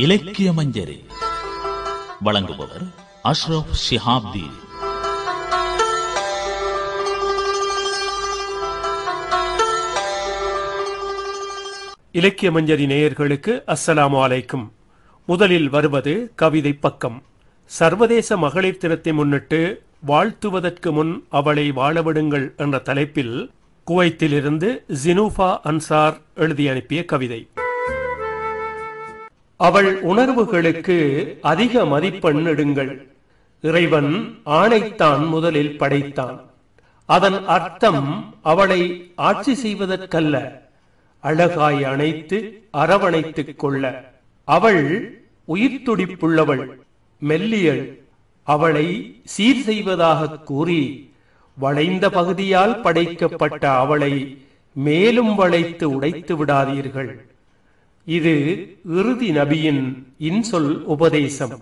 இலக்கிய மஞ்சரி வழங்குபவர் அஷ்ரப் ஷிஹாப்தி இலக்கிய மஞ்சரி நேயர்களுக்கு அஸ்ஸலாமு அலைக்கும் முதலில் வருவது கவிதை பக்கம் சர்வதேச மகளிர் தினத்தை முன்னிட்டு வாழ்த்துவதற்கு முன் அவளை வாழவிடுங்கள் என்ற தலைப்பில் குவைத்திலிருந்து ஜினூஃபா அன்சார் எழுதி அனுப்பிய கவிதை அவள் உணர்வுகளுக்கு அதிக மதிப்பெண் இடுங்கள் இறைவன் ஆணைத்தான் முதலில் படைத்தான் அதன் அர்த்தம் அவளை ஆட்சி செய்வதற்கல்ல அழகாய் அணைத்து அரவணைத்துக் கொள்ள அவள் உயிர் துடிப்புள்ளவள் மெல்லியள் அவளை சீர் செய்வதாக கூறி வளைந்த பகுதியால் படைக்கப்பட்ட அவளை மேலும் வளைத்து உடைத்து விடாதீர்கள் இது இறுதி நபியின் இன்சொல் உபதேசம்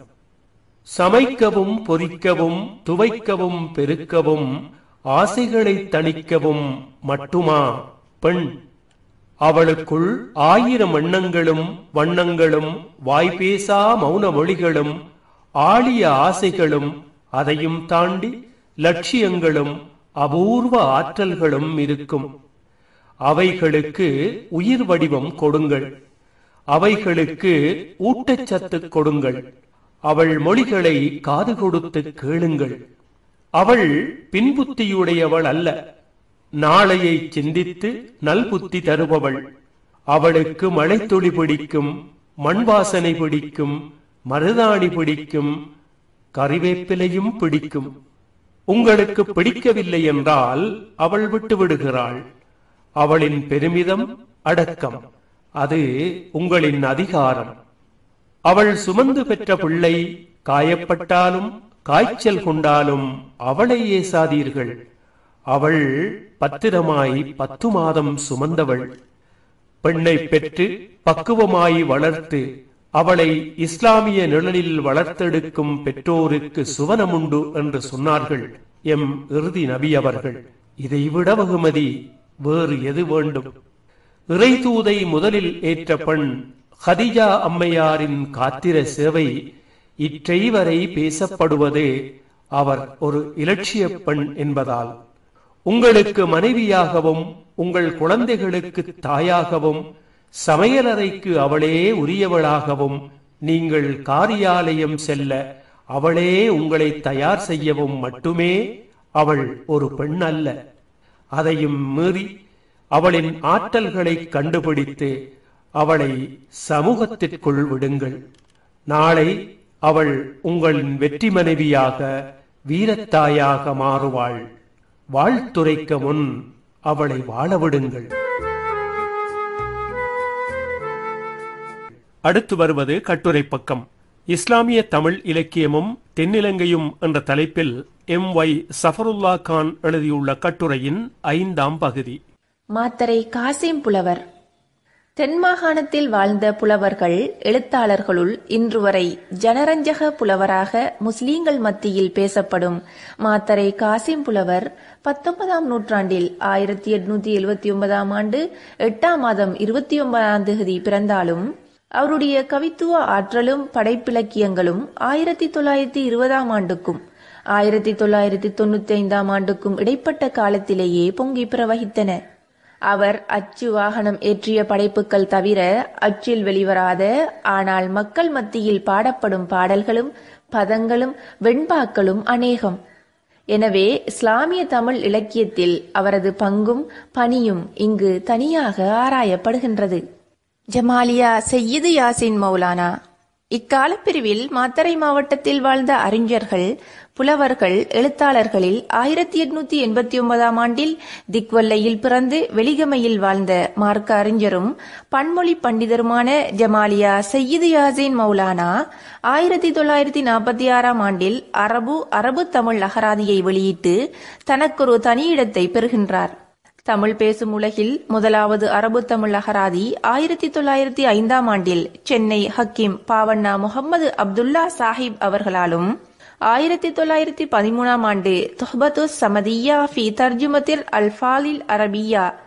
சமைக்கவும் பொரிக்கவும் துவைக்கவும் பெருக்கவும் ஆசைகளை தணிக்கவும் மட்டுமா பெண் அவளுக்குள் ஆயிரம் எண்ணங்களும் வண்ணங்களும் வாய்பேசா மௌன மொழிகளும் ஆழிய ஆசைகளும் அதையும் தாண்டி லட்சியங்களும் அபூர்வ ஆற்றல்களும் இருக்கும் அவைகளுக்கு உயிர் வடிவம் கொடுங்கள் அவைகளுக்கு ஊட்டச்சத்து கொடுங்கள் அவள் மொழிகளை காது கொடுத்து கேளுங்கள் அவள் பின்புத்தியுடையவள் அல்ல நாளையை சிந்தித்து நல்புத்தி தருபவள் அவளுக்கு மழைத்துளி பிடிக்கும் மண் வாசனை பிடிக்கும் மருதாணி பிடிக்கும் கறிவேப்பிலையும் பிடிக்கும் உங்களுக்கு பிடிக்கவில்லை என்றால் அவள் விட்டு விடுகிறாள் அவளின் பெருமிதம் அடக்கம் அது உங்களின் அதிகாரம் அவள் சுமந்து பெற்ற பிள்ளை காயப்பட்டாலும் காய்ச்சல் கொண்டாலும் அவளை ஏசாதீர்கள் அவள் பத்திரமாய் பத்து மாதம் சுமந்தவள் பெண்ணை பெற்று பக்குவமாய் வளர்த்து அவளை இஸ்லாமிய நிழலில் வளர்த்தெடுக்கும் பெற்றோருக்கு சுவனமுண்டு என்று சொன்னார்கள் எம் இறுதி நபி அவர்கள் இதைவிட வெகுமதி வேறு எது வேண்டும் இறைதூதை முதலில் ஏற்ற பெண் ஹதிஜா அம்மையாரின் காத்திர சேவை இற்றை வரை பேசப்படுவது அவர் ஒரு இலட்சிய பெண் என்பதால் உங்களுக்கு மனைவியாகவும் உங்கள் குழந்தைகளுக்கு தாயாகவும் சமையலறைக்கு அவளே உரியவளாகவும் நீங்கள் காரியாலயம் செல்ல அவளே உங்களை தயார் செய்யவும் மட்டுமே அவள் ஒரு பெண் அல்ல அதையும் மீறி அவளின் ஆற்றல்களை கண்டுபிடித்து அவளை சமூகத்திற்குள் விடுங்கள் நாளை அவள் உங்களின் வெற்றி மனைவியாக வீரத்தாயாக மாறுவாள் வாழ்த்துரைக்க முன் அவளை வாழவிடுங்கள் அடுத்து வருவது கட்டுரை பக்கம் இஸ்லாமிய தமிழ் இலக்கியமும் தென்னிலங்கையும் என்ற தலைப்பில் எம் ஒய் சஃபருல்லா கான் எழுதியுள்ள கட்டுரையின் ஐந்தாம் பகுதி மாத்தரை காசிம் புலவர் தென்மாகாணத்தில் வாழ்ந்த புலவர்கள் எழுத்தாளர்களுள் இன்று வரை ஜனரஞ்சக புலவராக முஸ்லீம்கள் மத்தியில் பேசப்படும் மாத்தரை காசிம் புலவர் பத்தொன்பதாம் நூற்றாண்டில் ஆயிரத்தி எட்நூத்தி எழுபத்தி ஒன்பதாம் ஆண்டு எட்டாம் மாதம் இருபத்தி ஒன்பதாம் தேதி பிறந்தாலும் அவருடைய கவித்துவ ஆற்றலும் படைப்பிலக்கியங்களும் ஆயிரத்தி தொள்ளாயிரத்தி இருபதாம் ஆண்டுக்கும் ஆயிரத்தி தொள்ளாயிரத்தி தொண்ணூத்தி ஐந்தாம் ஆண்டுக்கும் இடைப்பட்ட காலத்திலேயே பொங்கி பிரவகித்தன அவர் அச்சு வாகனம் ஏற்றிய படைப்புகள் தவிர அச்சில் வெளிவராத ஆனால் மக்கள் மத்தியில் பாடப்படும் பாடல்களும் பதங்களும் வெண்பாக்களும் அநேகம் எனவே இஸ்லாமிய தமிழ் இலக்கியத்தில் அவரது பங்கும் பணியும் இங்கு தனியாக ஆராயப்படுகின்றது ஜமாலியா செய்யிது யாசின் மௌலானா இக்காலப் பிரிவில் மாத்தறை மாவட்டத்தில் வாழ்ந்த அறிஞர்கள் புலவர்கள் எழுத்தாளர்களில் ஆயிரத்தி எட்நூத்தி எண்பத்தி ஒன்பதாம் ஆண்டில் திக்வல்லையில் பிறந்து வெலிகமையில் வாழ்ந்த மார்க்க அறிஞரும் பன்மொழி பண்டிதருமான ஜமாலியா சையீது யாசின் மௌலானா ஆயிரத்தி தொள்ளாயிரத்தி நாற்பத்தி ஆறாம் ஆண்டில் அரபு அரபு தமிழ் அகராதியை வெளியிட்டு தனக்கொரு தனி இடத்தை பெறுகின்றார் தமிழ் பேசும் உலகில் முதலாவது அரபு தமிழ் அகராதி ஆயிரத்தி தொள்ளாயிரத்தி ஐந்தாம் ஆண்டில் சென்னை ஹக்கீம் பாவண்ணா முகமது அப்துல்லா சாஹிப் அவர்களாலும் ஆயிரத்தி தொள்ளாயிரத்தி பதிமூணாம் ஆண்டு தொஹபத்து சமதியா ஃபி தர்ஜுமத்திர் அல்ஃபாலில் அரபியா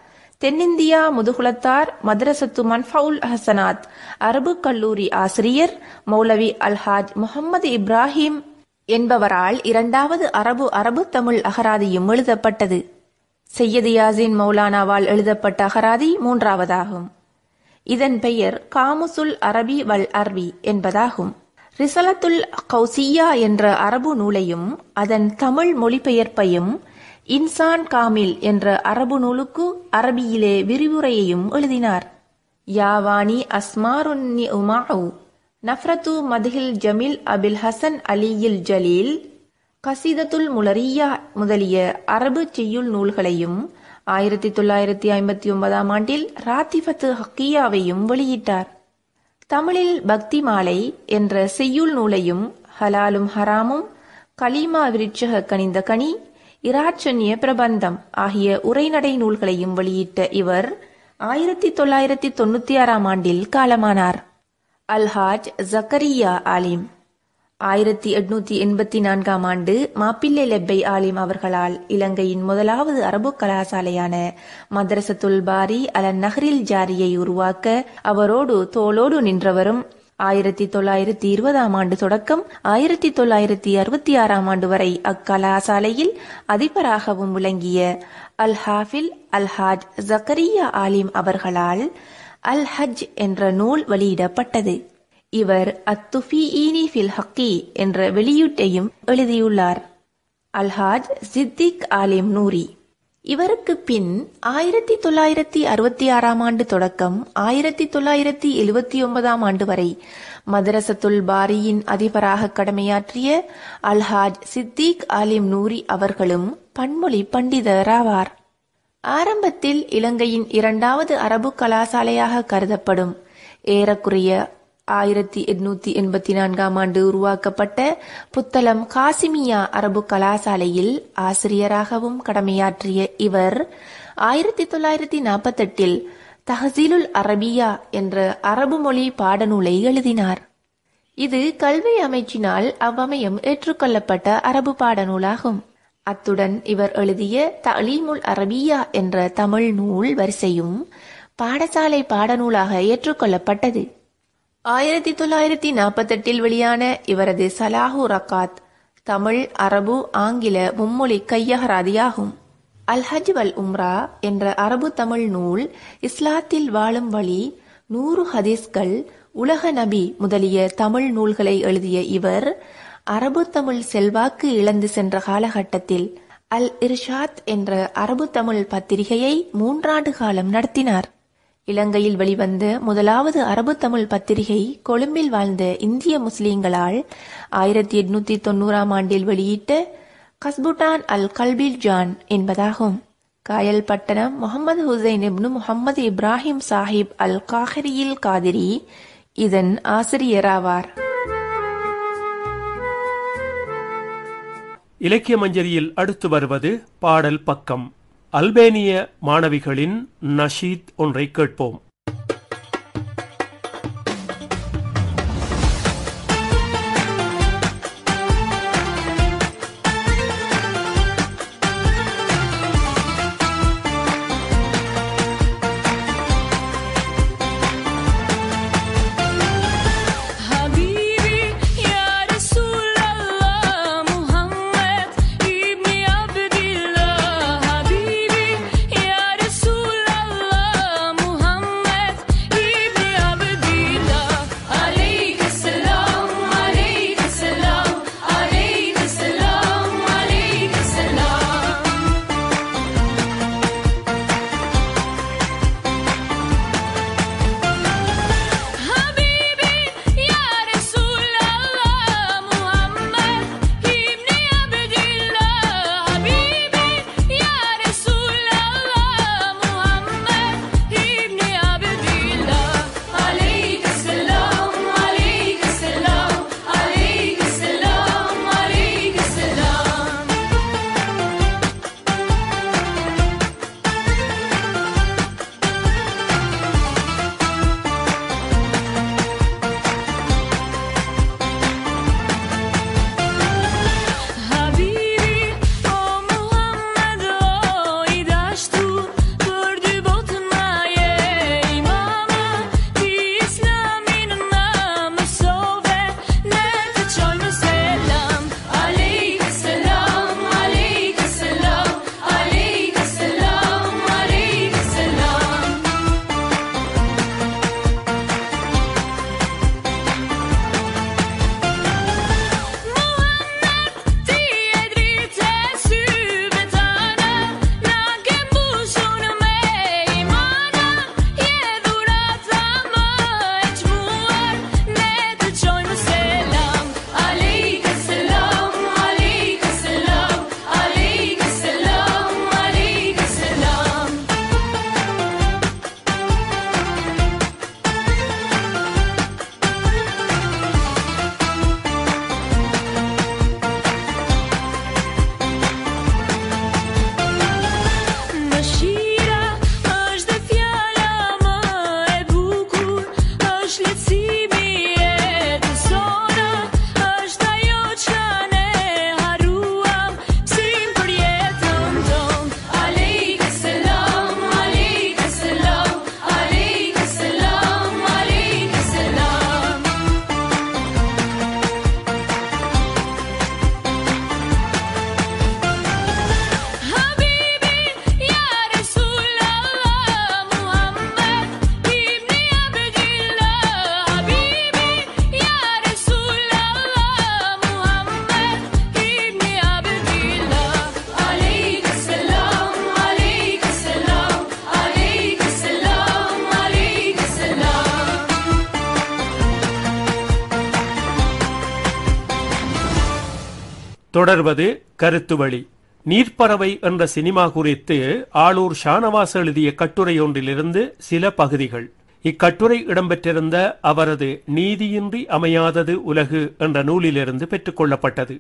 தென்னிந்தியா முதுகுலத்தார் மദ്രസத்து மன்ஃபவுல் ஹசனாத் அரபு கல்லூரி ஆசிரியர் மௌலவி அல்ஹாஜ் முகமது இப்ராஹிம் என்பவரால் இரண்டாவது அரபு அரபு தமிழ் அகராதியும் எழுதப்பட்டது செய்யது யாசின் மௌலானாவால் எழுதப்பட்ட அகராதி மூன்றாவதாகும் இதன் பெயர் காமுசுல் அரபி வல் அர்வி என்பதாகும் ரிசலத்துல் கௌசியா என்ற அரபு நூலையும் அதன் தமிழ் மொழிபெயர்ப்பையும் இன்சான் காமில் என்ற அரபு நூலுக்கு அரபியிலே விரிவுரையையும் எழுதினார் யாவானி அஸ்மாருன்னி உமாவு நஃப்ரத்து மதிஹில் ஜமீல் அபில் ஹசன் அலியில் ஜலீல் கசீதத்துல் முலரியா முதலிய அரபு செய்யுள் நூல்களையும் ஆயிரத்தி தொள்ளாயிரத்தி ஐம்பத்தி ஒன்பதாம் ஆண்டில் ராத்திபத்து ஹக்கியாவையும் வெளியிட்டார் தமிழில் பக்தி மாலை என்ற செய்யுள் நூலையும் ஹலாலும் ஹராமும் கலீமா விருட்சக கனிந்த கனி இராச்சன்ய பிரபந்தம் ஆகிய உரைநடை நூல்களையும் வெளியிட்ட இவர் ஆயிரத்தி தொள்ளாயிரத்தி தொண்ணூத்தி ஆறாம் ஆண்டில் காலமானார் அல்ஹாஜ் ஜக்கரியா ஆலிம் ஆயிரத்தி எட்நூத்தி எண்பத்தி நான்காம் ஆண்டு மாப்பிள்ளை லெப்பை ஆலிம் அவர்களால் இலங்கையின் முதலாவது அரபு கலாசாலையான மദ്രസத்துல் பாரி அல நஹரில் ஜாரியை உருவாக்க அவரோடு தோளோடு நின்றவரும் ஆயிரத்தி தொள்ளாயிரத்தி இருபதாம் ஆண்டு தொடக்கம் ஆயிரத்தி தொள்ளாயிரத்தி அறுபத்தி ஆறாம் ஆண்டு வரை அக்கலாசாலையில் அதிபராகவும் விளங்கிய அல் ஹாஃபில் அல்ஹாஜ் ஜக்கரியா ஆலிம் அவர்களால் அல் ஹஜ் என்ற நூல் வெளியிடப்பட்டது இவர் அத்துஃபீனி ஃபில் ஹக்கி என்ற வெளியீட்டையும் எழுதியுள்ளார் அல்ஹாஜ் சித்திக் ஆலிம் நூரி இவருக்கு பின் ஆயிரத்தி தொள்ளாயிரத்தி அறுபத்தி ஆறாம் ஆண்டு தொடக்கம் ஆயிரத்தி தொள்ளாயிரத்தி எழுபத்தி ஒன்பதாம் ஆண்டு வரை மதரசத்துல் பாரியின் அதிபராக கடமையாற்றிய அல்ஹாஜ் சித்திக் ஆலிம் நூரி அவர்களும் பன்மொழி பண்டிதராவார் ஆரம்பத்தில் இலங்கையின் இரண்டாவது அரபு கலாசாலையாக கருதப்படும் ஏறக்குறைய ஆயிரத்தி எட்நூத்தி எண்பத்தி நான்காம் ஆண்டு உருவாக்கப்பட்ட புத்தளம் காசிமியா அரபு கலாசாலையில் ஆசிரியராகவும் கடமையாற்றிய இவர் ஆயிரத்தி தொள்ளாயிரத்தி நாற்பத்தெட்டில் தஹசீலுல் அரபியா என்ற அரபு மொழி பாடநூலை எழுதினார் இது கல்வி அமைச்சினால் அவ்வமயம் ஏற்றுக்கொள்ளப்பட்ட அரபு பாடநூலாகும் அத்துடன் இவர் எழுதிய தலீமுல் அரபியா என்ற தமிழ் நூல் வரிசையும் பாடசாலை பாடநூலாக ஏற்றுக்கொள்ளப்பட்டது ஆயிரத்தி தொள்ளாயிரத்தி நாற்பத்தெட்டில் வெளியான இவரது சலாஹு ரக்காத் தமிழ் அரபு ஆங்கில மும்மொழி கையகராதியாகும் அல்ஹஜ் வல் உம்ரா என்ற அரபு தமிழ் நூல் இஸ்லாத்தில் வாழும் வழி நூறு ஹதீஸ்கள் உலக நபி முதலிய தமிழ் நூல்களை எழுதிய இவர் அரபு தமிழ் செல்வாக்கு இழந்து சென்ற காலகட்டத்தில் அல் இர்ஷாத் என்ற அரபு தமிழ் பத்திரிகையை மூன்றாண்டு காலம் நடத்தினார் இலங்கையில் வெளிவந்த முதலாவது அரபு தமிழ் பத்திரிகை கொழும்பில் வாழ்ந்த இந்திய முஸ்லிம்களால் ஆயிரத்தி எட்நூத்தி தொண்ணூறாம் ஆண்டில் வெளியிட்ட கஸ்புட்டான் அல் கல்பில் ஜான் என்பதாகும் காயல் பட்டணம் முகமது ஹுசைன் இப்னு முகமது இப்ராஹிம் சாஹிப் அல் காஹரியில் காதிரி இதன் ஆசிரியராவார் இலக்கிய மஞ்சரியில் அடுத்து வருவது பாடல் பக்கம் அல்பேனிய மாணவிகளின் நஷீத் ஒன்றை கேட்போம் حبيبي يا رسول الله محمد ابن عبد الله حبيبي يا رسول الله محمد தொடர்வது கருத்துவழி நீர்ப்பறவை என்ற சினிமா குறித்து ஆளூர் ஷானவாஸ் எழுதிய கட்டுரை ஒன்றிலிருந்து சில பகுதிகள் இக்கட்டுரை இடம்பெற்றிருந்த அவரது நீதியின்றி அமையாதது உலகு என்ற நூலிலிருந்து பெற்றுக்கொள்ளப்பட்டது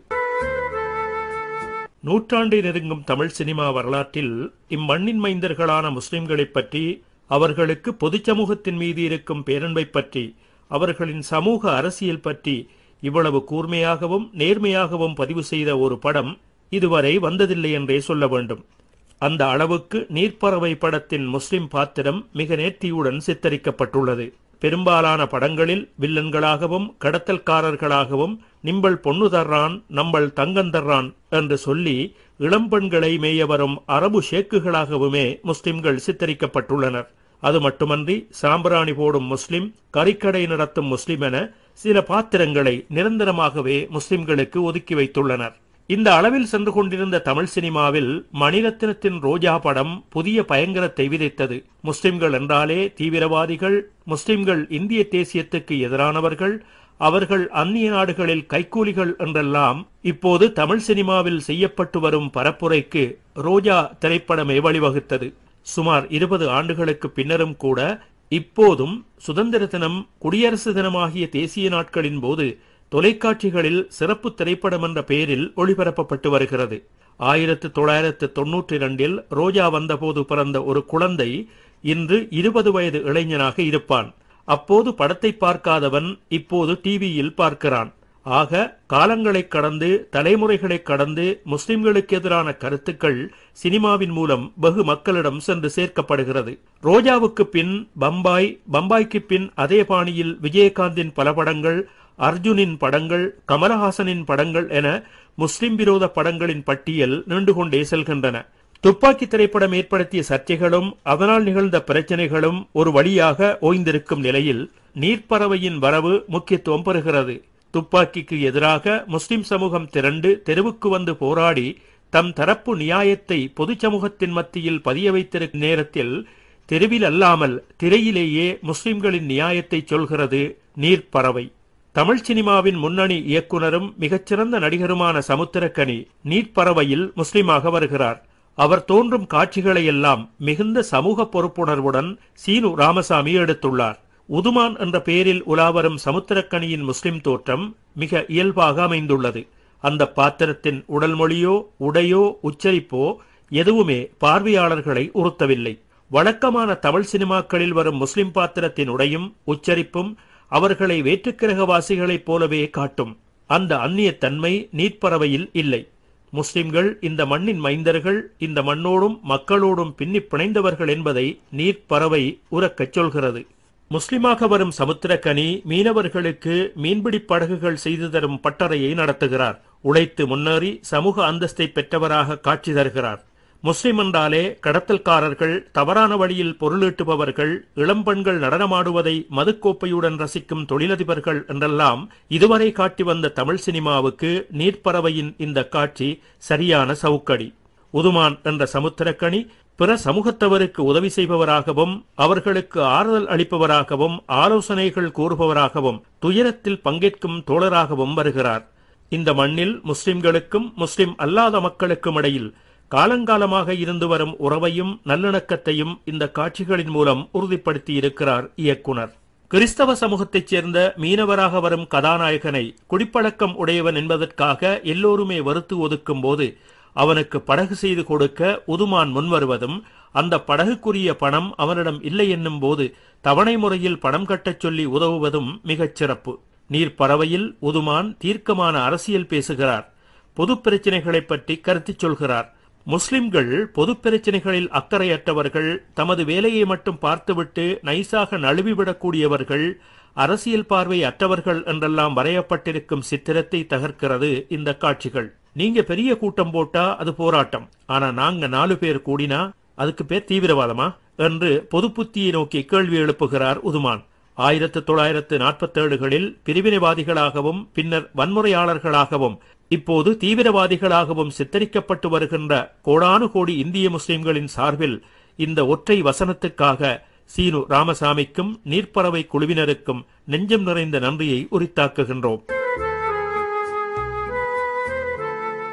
நூற்றாண்டை நெருங்கும் தமிழ் சினிமா வரலாற்றில் இம்மண்ணின் மைந்தர்களான முஸ்லிம்களைப் பற்றி அவர்களுக்கு பொதுச் சமூகத்தின் மீது இருக்கும் பேரன்பை பற்றி அவர்களின் சமூக அரசியல் பற்றி இவ்வளவு கூர்மையாகவும் நேர்மையாகவும் பதிவு செய்த ஒரு படம் இதுவரை வந்ததில்லை என்றே சொல்ல வேண்டும் அந்த அளவுக்கு நீர்ப்பறவை படத்தின் முஸ்லிம் பாத்திரம் மிக நேர்த்தியுடன் சித்தரிக்கப்பட்டுள்ளது பெரும்பாலான படங்களில் வில்லன்களாகவும் கடத்தல்காரர்களாகவும் நிம்பள் பொண்ணு தர்றான் நம்பள் தங்கந்தர்றான் என்று சொல்லி இளம்பெண்களை மேய வரும் அரபு ஷேக்குகளாகவுமே முஸ்லிம்கள் சித்தரிக்கப்பட்டுள்ளனர் அது மட்டுமன்றி சாம்பிராணி போடும் முஸ்லிம் கறிக்கடை நடத்தும் முஸ்லிம் என சில பாத்திரங்களை நிரந்தரமாகவே முஸ்லிம்களுக்கு ஒதுக்கி வைத்துள்ளனர் இந்த அளவில் சென்று கொண்டிருந்த தமிழ் சினிமாவில் மணிரத்னத்தின் ரோஜா படம் புதிய பயங்கரத்தை விதைத்தது முஸ்லிம்கள் என்றாலே தீவிரவாதிகள் முஸ்லிம்கள் இந்திய தேசியத்துக்கு எதிரானவர்கள் அவர்கள் அந்நிய நாடுகளில் கைக்கூலிகள் என்றெல்லாம் இப்போது தமிழ் சினிமாவில் செய்யப்பட்டு வரும் பரப்புரைக்கு ரோஜா திரைப்படமே வழிவகுத்தது சுமார் இருபது ஆண்டுகளுக்கு பின்னரும் கூட இப்போதும் சுதந்திர தினம் குடியரசு தினமாகிய தேசிய நாட்களின் போது தொலைக்காட்சிகளில் சிறப்பு திரைப்படம் என்ற பெயரில் ஒளிபரப்பப்பட்டு வருகிறது ஆயிரத்து தொள்ளாயிரத்து தொன்னூற்றி இரண்டில் ரோஜா வந்தபோது பிறந்த ஒரு குழந்தை இன்று இருபது வயது இளைஞனாக இருப்பான் அப்போது படத்தை பார்க்காதவன் இப்போது டிவியில் பார்க்கிறான் ஆக காலங்களைக் கடந்து தலைமுறைகளைக் கடந்து முஸ்லிம்களுக்கு எதிரான கருத்துக்கள் சினிமாவின் மூலம் வெகு மக்களிடம் சென்று சேர்க்கப்படுகிறது ரோஜாவுக்கு பின் பம்பாய் பம்பாய்க்கு பின் அதே பாணியில் விஜயகாந்தின் பல படங்கள் அர்ஜுனின் படங்கள் கமலஹாசனின் படங்கள் என முஸ்லிம் விரோத படங்களின் பட்டியல் நீண்டு கொண்டே செல்கின்றன துப்பாக்கி திரைப்படம் ஏற்படுத்திய சர்ச்சைகளும் அதனால் நிகழ்ந்த பிரச்சனைகளும் ஒரு வழியாக ஓய்ந்திருக்கும் நிலையில் நீர்ப்பறவையின் வரவு முக்கியத்துவம் பெறுகிறது துப்பாக்கிக்கு எதிராக முஸ்லிம் சமூகம் திரண்டு தெருவுக்கு வந்து போராடி தம் தரப்பு நியாயத்தை பொது சமூகத்தின் மத்தியில் பதிய வைத்திருக்கும் நேரத்தில் தெருவில் அல்லாமல் திரையிலேயே முஸ்லிம்களின் நியாயத்தை சொல்கிறது நீர்ப்பறவை தமிழ் சினிமாவின் முன்னணி இயக்குனரும் மிகச்சிறந்த நடிகருமான சமுத்திரக்கனி நீர்ப்பறவையில் முஸ்லிமாக வருகிறார் அவர் தோன்றும் காட்சிகளை எல்லாம் மிகுந்த சமூக பொறுப்புணர்வுடன் சீனு ராமசாமி எடுத்துள்ளார் உதுமான் என்ற பெயரில் உலாவரும் சமுத்திரக்கனியின் முஸ்லிம் தோற்றம் மிக இயல்பாக அமைந்துள்ளது அந்த பாத்திரத்தின் உடல் மொழியோ உடையோ உச்சரிப்போ எதுவுமே பார்வையாளர்களை உறுத்தவில்லை வழக்கமான தமிழ் சினிமாக்களில் வரும் முஸ்லிம் பாத்திரத்தின் உடையும் உச்சரிப்பும் அவர்களை வேற்றுக்கிரகவாசிகளைப் போலவே காட்டும் அந்த அந்நிய தன்மை நீட்பறவையில் இல்லை முஸ்லிம்கள் இந்த மண்ணின் மைந்தர்கள் இந்த மண்ணோடும் மக்களோடும் பின்னி பிணைந்தவர்கள் என்பதை நீர்ப்பறவை உறக்கச் சொல்கிறது முஸ்லிமாக வரும் சமுத்திரக்கனி மீனவர்களுக்கு மீன்பிடி படகுகள் செய்து தரும் பட்டறையை நடத்துகிறார் உழைத்து முன்னேறி சமூக அந்தஸ்தை பெற்றவராக காட்சி தருகிறார் முஸ்லிம் என்றாலே கடத்தல்காரர்கள் தவறான வழியில் பொருளீட்டுபவர்கள் இளம்பெண்கள் நடனமாடுவதை மதுக்கோப்பையுடன் ரசிக்கும் தொழிலதிபர்கள் என்றெல்லாம் இதுவரை காட்டி வந்த தமிழ் சினிமாவுக்கு நீர்ப்பறவையின் இந்த காட்சி சரியான சவுக்கடி உதுமான் என்ற சமுத்திரக்கனி பிற சமூகத்தவருக்கு உதவி செய்பவராகவும் அவர்களுக்கு ஆறுதல் அளிப்பவராகவும் ஆலோசனைகள் கூறுபவராகவும் துயரத்தில் பங்கேற்கும் தோழராகவும் வருகிறார் இந்த மண்ணில் முஸ்லிம்களுக்கும் முஸ்லிம் அல்லாத மக்களுக்கும் இடையில் காலங்காலமாக இருந்து வரும் உறவையும் நல்லிணக்கத்தையும் இந்த காட்சிகளின் மூலம் உறுதிப்படுத்தி இருக்கிறார் இயக்குனர் கிறிஸ்தவ சமூகத்தைச் சேர்ந்த மீனவராக வரும் கதாநாயகனை குடிப்பழக்கம் உடையவன் என்பதற்காக எல்லோருமே வெறுத்து ஒதுக்கும் போது அவனுக்கு படகு செய்து கொடுக்க உதுமான் முன்வருவதும் அந்த படகுக்குரிய பணம் அவனிடம் இல்லை என்னும் போது தவணை முறையில் பணம் கட்டச் சொல்லி உதவுவதும் மிகச் சிறப்பு நீர்ப்பறவையில் உதுமான் தீர்க்கமான அரசியல் பேசுகிறார் பொது பிரச்சனைகளைப் பற்றி கருத்துச் சொல்கிறார் முஸ்லிம்கள் பொது பிரச்சனைகளில் அக்கறையற்றவர்கள் தமது வேலையை மட்டும் பார்த்துவிட்டு நைசாக நழுவிவிடக்கூடியவர்கள் அரசியல் பார்வை அற்றவர்கள் என்றெல்லாம் வரையப்பட்டிருக்கும் சித்திரத்தை தகர்க்கிறது இந்த காட்சிகள் நீங்க பெரிய கூட்டம் போட்டா அது போராட்டம் ஆனா நாங்க நாலு பேர் கூடினா அதுக்கு பேர் தீவிரவாதமா என்று பொது புத்தியை நோக்கி கேள்வி எழுப்புகிறார் உதுமான் ஆயிரத்து தொள்ளாயிரத்து நாற்பத்தேழுகளில் பிரிவினைவாதிகளாகவும் பின்னர் வன்முறையாளர்களாகவும் இப்போது தீவிரவாதிகளாகவும் சித்தரிக்கப்பட்டு வருகின்ற கோடானு கோடி இந்திய முஸ்லிம்களின் சார்பில் இந்த ஒற்றை வசனத்துக்காக சீனு ராமசாமிக்கும் நீர்ப்பறவை குழுவினருக்கும் நெஞ்சம் நிறைந்த நன்றியை உரித்தாக்குகின்றோம்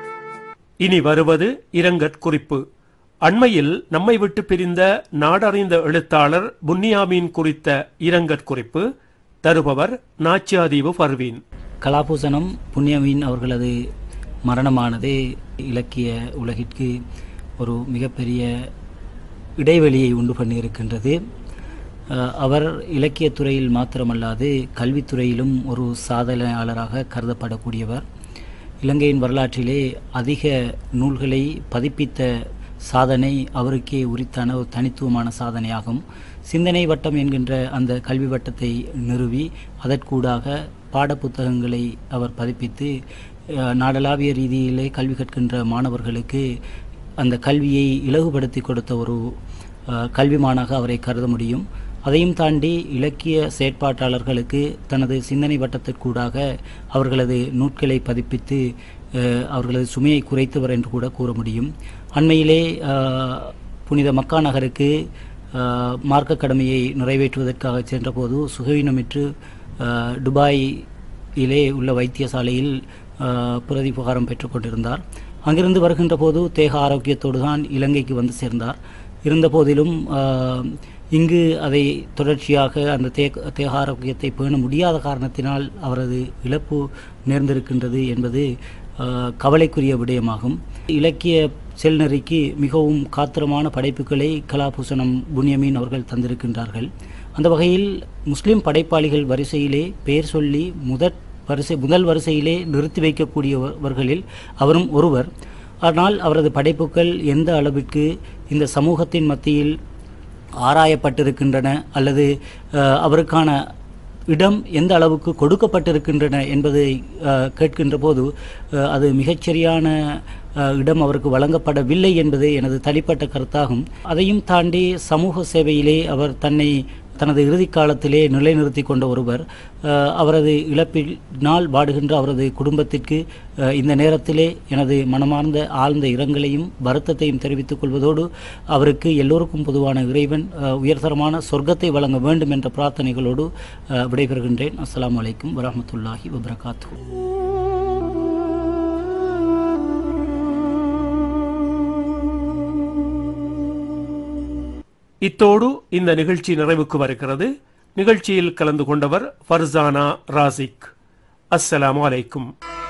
இனி வருவது இரங்கற் குறிப்பு அண்மையில் நம்மை விட்டு பிரிந்த நாடறிந்த எழுத்தாளர் புன்னியாமீன் குறித்த இரங்கற் குறிப்பு தருபவர் நாச்சியாதீவு பர்வீன் கலாபூசணம் புண்ணியமீன் அவர்களது மரணமானது இலக்கிய உலகிற்கு ஒரு மிகப்பெரிய இடைவெளியை உண்டு பண்ணியிருக்கின்றது அஹ், அவர் இலக்கியத் துறையில் மாத்திரமல்லாது கல்வித்துறையிலும் ஒரு சாதனையாளராக கருதப்படக்கூடியவர் இலங்கையின் வரலாற்றிலே அதிக நூல்களை பதிப்பித்த சாதனை அவருக்கே உரித்தான ஒரு தனித்துவமான சாதனையாகும் சிந்தனை வட்டம் என்கின்ற அந்த கல்வி வட்டத்தை நிறுவி அதற்கூடாக பாடப்புத்தகங்களை அவர் பதிப்பித்து அஹ், நாடளாவிய ரீதியிலே கல்வி கற்கின்ற மாணவர்களுக்கு அந்த கல்வியை இலகுபடுத்தி கொடுத்த ஒரு அஹ், கல்விமானாக அவரை கருத முடியும் அதையும் தாண்டி இலக்கிய செயற்பாட்டாளர்களுக்கு தனது சிந்தனை வட்டத்திற்கூடாக அவர்களது நூட்களை பதிப்பித்து அஹ், அவர்களது சுமையை குறைத்தவர் என்று கூட கூற முடியும் அண்மையிலே அஹ், புனித மக்கா நகருக்கு அஹ், மார்க்க கடமையை நிறைவேற்றுவதற்காக சென்றபோது சுகவீனமிற்று அஹ், துபாயிலே உள்ள வைத்தியசாலையில் அஹ், பிரதிபகாரம் பெற்றுக்கொண்டிருந்தார் அங்கிருந்து வருகின்ற போது தேக ஆரோக்கியத்தோடு தான் இலங்கைக்கு வந்து சேர்ந்தார் இருந்த போதிலும் ஆஹ், இங்கு அதை தொடர்ச்சியாக அந்த தே தேக ஆரோக்கியத்தை பேண முடியாத காரணத்தினால் அவரது இழப்பு நேர்ந்திருக்கின்றது என்பது ஆஹ், கவலைக்குரிய விடயமாகும் இலக்கிய செல்நெறிக்கு மிகவும் காத்திரமான படைப்புகளை கலாபூசணம் புண்ணியமீன் அவர்கள் தந்திருக்கின்றார்கள் அந்த வகையில் முஸ்லிம் படைப்பாளிகள் வரிசையிலே பெயர் சொல்லி முதற் வரிசை முதல் வரிசையிலே நிறுத்தி வைக்கக்கூடியவர்களில் அவரும் ஒருவர் ஆனால் அவரது படைப்புகள் எந்த அளவிற்கு இந்த சமூகத்தின் மத்தியில் ஆராயப்பட்டிருக்கின்றன அல்லது அஹ், அவருக்கான இடம் எந்த அளவுக்கு கொடுக்கப்பட்டிருக்கின்றன என்பதை அஹ், கேட்கின்ற போது அஹ், அது மிகச்சரியான அஹ், இடம் அவருக்கு வழங்கப்படவில்லை என்பது எனது தனிப்பட்ட கருத்தாகும் அதையும் தாண்டி சமூக சேவையிலே அவர் தன்னை தனது இறுதி காலத்திலே நிலைநிறுத்தி கொண்ட ஒருவர் அஹ், அவரது இழப்பினால் வாடுகின்ற அவரது குடும்பத்திற்கு அஹ், இந்த நேரத்திலே எனது மனமார்ந்த ஆழ்ந்த இரங்கலையும் வருத்தத்தையும் தெரிவித்துக் கொள்வதோடு அவருக்கு எல்லோருக்கும் பொதுவான இறைவன் அஹ், உயர்தரமான சொர்க்கத்தை வழங்க வேண்டும் என்ற பிரார்த்தனைகளோடு அஹ், விடைபெறுகின்றேன் அஸ்ஸலாமு அலைக்கும் வரஹ்மத்துல்லாஹி வபரகாத்து இத்தோடு இந்த நிகழ்ச்சி நிறைவுக்கு வருகிறது நிகழ்ச்சியில் கலந்து கொண்டவர் ஃபர்சானா ராசிக் அஸ்ஸலாமு அலைக்கும்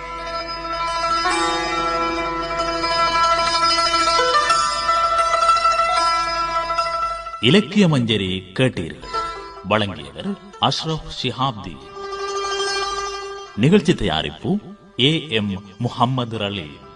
இலக்கிய மஞ்சரி கேட்டீர்கள் வழங்கியவர் அஷ்ரப் ஷிஹாப்தி நிகழ்ச்சி தயாரிப்பு ஏ எம் முஹம்மது ரலீம்